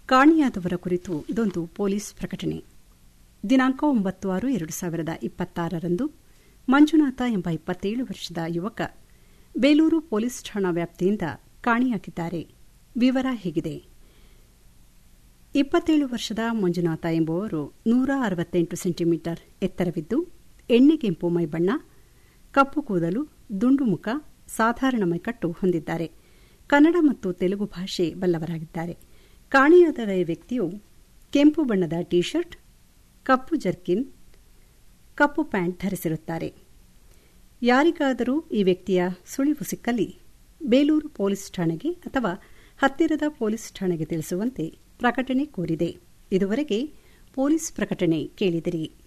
ಕಾಣೆಯಾದವರ ಕುರಿತು ಇದೊಂದು ಪೊಲೀಸ್ ಪ್ರಕಟಣೆ ದಿನಾಂಕ ಒಂಬತ್ತು ಆರು ಎರಡು ಸಾವಿರದ ಇಪ್ಪತ್ತಾರರಂದು ಮಂಜುನಾಥ ಎಂಬ ಇಪ್ಪತ್ತೇಳು ವರ್ಷದ ಯುವಕ ಬೇಲೂರು ಪೊಲೀಸ್ ಠಾಣಾ ವ್ಯಾಪ್ತಿಯಿಂದ ಕಾಣೆಯಾಗಿದ್ದಾರೆ ವಿವರ ಹೀಗಿದೆ ಇಪ್ಪತ್ತೇಳು ವರ್ಷದ ಮಂಜುನಾಥ ಎಂಬುವರು ನೂರ ಅರವತ್ತೆಂಟು ಸೆಂಟಿಮೀಟರ್ ಎತ್ತರವಿದ್ದು ಎಣ್ಣೆಗೆಂಪು ಮೈಬಣ್ಣ ಕಪ್ಪು ಕೂದಲು ದುಂಡು ಮುಖ ಸಾಧಾರಣ ಮೈಕಟ್ಟು ಹೊಂದಿದ್ದಾರೆ ಕನ್ನಡ ಮತ್ತು ತೆಲುಗು ಭಾಷೆ ಬಲ್ಲವರಾಗಿದ್ದಾರೆ ಕಾಣೆಯಾದ ವ್ಯಕ್ತಿಯು ಕೆಂಪು ಬಣ್ಣದ ಟಿ ಶರ್ಟ್ ಕಪ್ಪು ಜರ್ಕಿನ್ ಕಪ್ಪು ಪ್ಯಾಂಟ್ ಧರಿಸಿರುತ್ತಾರೆ ಯಾರಿಗಾದರೂ ಈ ವ್ಯಕ್ತಿಯ ಸುಳಿವು ಸಿಕ್ಕಲ್ಲಿ ಬೇಲೂರು ಪೊಲೀಸ್ ಠಾಣೆಗೆ ಅಥವಾ ಹತ್ತಿರದ ಪೊಲೀಸ್ ಠಾಣೆಗೆ ತಿಳಿಸುವಂತೆ ಪ್ರಕಟಣೆ ಕೋರಿದೆ ಇದುವರೆಗೆ ಪೊಲೀಸ್ ಪ್ರಕಟಣೆ ಕೇಳಿದಿರಿ